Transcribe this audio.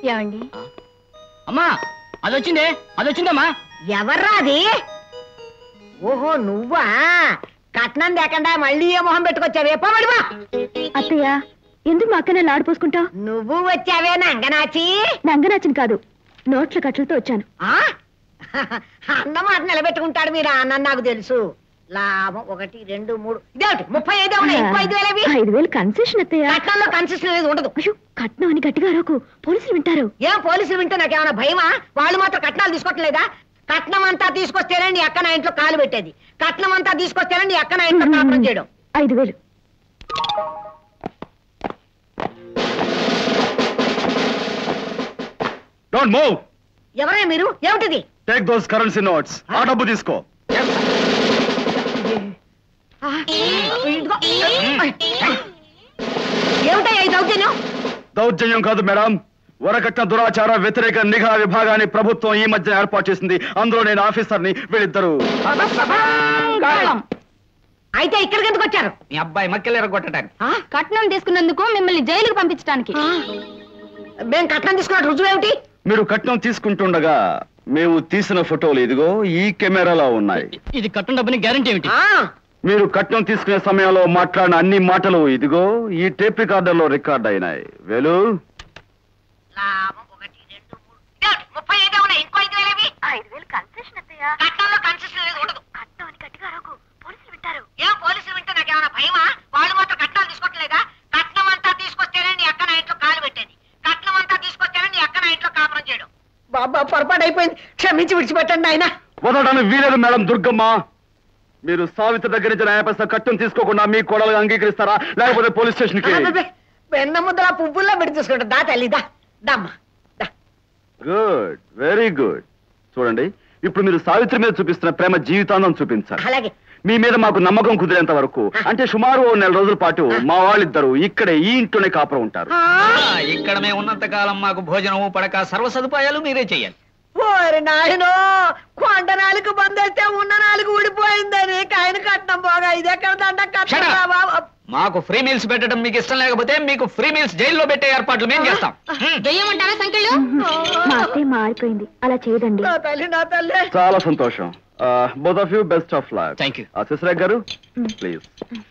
ఏమండి అమ్మా అది వచ్చిందే అది వచ్చిందమ్మా ఎవర్రా అది ఓహో నువ్వా కట్నం లేకుండా మళ్ళీ ఏ మొహం పెట్టుకొచ్చావే పోవడివా అత్తయ్య ఎందుకు మా అక్కనే లాడిపోసుకుంటావు నువ్వు వచ్చావే నంగనాచి నంగనాచిన కాదు నోట్ల కట్టలతో వచ్చాను ఆ? అన్నమాట నిలబెట్టుకుంటాడు మీరు ఆ అన్న నాకు తెలుసు లాభం ఒకటి రెండు మూడు ఇదేమిటి ముప్పై ఐదు ఉన్నాయి ఇంకో ఐదు వేలవి ఐదు వేలు కన్సెషన్ అత్తయ్య కట్నంలో కన్సిస్టెంట్ అనేది ఉండదు అయ్యో కట్నం అని గట్టిగా అరవకు పోలీసులు వింటారు ఏం పోలీసులు వింటే నాకేమైనా భయమా వాళ్ళు మాత్రం కట్నాలు తీసుకోవట్లేదా కట్నం అంతా తీసుకొస్తేనే నీ అక్క నా ఇంట్లో కాలు పెట్టేది కట్నం అంతా తీసుకొస్తేనే నీ అక్క నా ఇంట్లో కాపురం చేయడం ఐదు వేలు డోంట్ మూవ్ ఎవరే మీరు ఏమిటిది టేక్ దోస్ కరెన్సీ నోట్స్ ఆ డబ్బు తీసుకో ఆ, ఇదిగో. ఏమిటయ్యా ఈ దౌర్జన్యం దౌర్జన్యం కాదు మేడం వరకట్న దురాచార వ్యతిరేక నిఘా విభాగాన్ని ప్రభుత్వం ఈ మధ్య ఏర్పాటు చేసింది అందులో నేను ఆఫీసర్ని వీళ్ళిద్దరు అయితే ఇక్కడికి ఎందుకు వచ్చారు మీ అబ్బాయి మక్కెలు ఎరగొట్టడానికి ఆ? కట్నం తీసుకున్నందుకు మిమ్మల్ని జైలుకు పంపించడానికి ఆ? మేం కట్నం తీసుకున్న రుజువు ఏమిటి మీరు కట్నం తీసుకుంటుండగా మేము తీసిన ఫోటోలు ఇదిగో ఈ కెమెరాలో ఉన్నాయి ఇది కట్టం డబ్బుని గ్యారంటీ ఏమిటి ఆ, మీరు కట్నం తీసుకునే సమయంలో మాట్లాడిన అన్ని మాటలు ఇదిగో ఈ టేప్ రికార్డర్లో రికార్డ్ అయినాయి వేలు లాభం ఒకటి రెండు మూడు ఇదేమిటి? ముప్పై ఐదు ఉన్నాయి ఇంకో ఐదు వేలవి ఐదు వేలు కన్సెషన్ అత్తయ్య కట్నంలో కన్సిస్టెంట్ అనేది ఉండదు కట్నం అని గట్టిగా అరవకు పోలీసులు వింటారు ఏం పోలీసులు వింటే నాకేమైనా భయమా వాళ్ళు మాత్రం కట్నాలు తీసుకోవట్లేదా కట్నం అంతా తీసుకొస్తేనే నీ అక్క నా ఇంట్లో కాలు పెట్టేది కట్నం అంతా తీసుకొస్తేనే నీ అక్క నా ఇంట్లో కాపురం చేయడం బాబా పొరపాటు అయిపోయింది క్షమించి విడిచిపెట్టండి ఆయన వదలడానికి వీలేదు మేడం దుర్గమ్మ మీరు సావిత్రి దగ్గర నుంచి న్యాయపరిస్థితి కట్నం తీసుకోకుండా మీ కోడలు అంగీకరిస్తారా లేకపోతే పోలీస్ స్టేషన్ కి వెన్న ముద్దల పువ్వుల్లో పెట్టి తీసుకుంటా దా తల్లి దా దమ్మా దా గుడ్ వెరీ గుడ్ చూడండి ఇప్పుడు మీరు సావిత్రి మీద చూపిస్తున్న ప్రేమ జీవితాంతం చూపించాలి అలాగే మీ మీద మాకు నమ్మకం కుదిరేంత వరకు అంటే సుమారు ఓ నెల రోజుల పాటు మా వాళ్ళిద్దరు ఇక్కడే ఈ ఇంట్లోనే కాపురం ఉంటారు ఆ, ఇక్కడ మేము ఉన్నంత కాలం మాకు భోజనము పడక సర్వ సదుపాయాలు మీరే చెయ్యాలి ఓరి నాయనో కొండ నాలుగు బందేస్తే ఉన్న నాలుగు ఊడిపోయిందని కాయన కట్నం పోగా ఇది ఎక్కడ దండ Shut కట్నం up. రా బాబు. మాకు ఫ్రీ మీల్స్ పెట్టడం మీకు ఇష్టం లేకపోతే మీకు ఫ్రీ మీల్స్ జైల్లో పెట్టే ఏర్పాట్లు మేము చేస్తాం హ్మ్. వెయ్యమంటారా సంఖ్యలు మా అత్తయ్య మారిపోయింది అలా చేయదండి నా తల్లి నా తల్లి చాలా సంతోషం both of you best of luck Thank you. Sasirekh గారు ప్లీజ్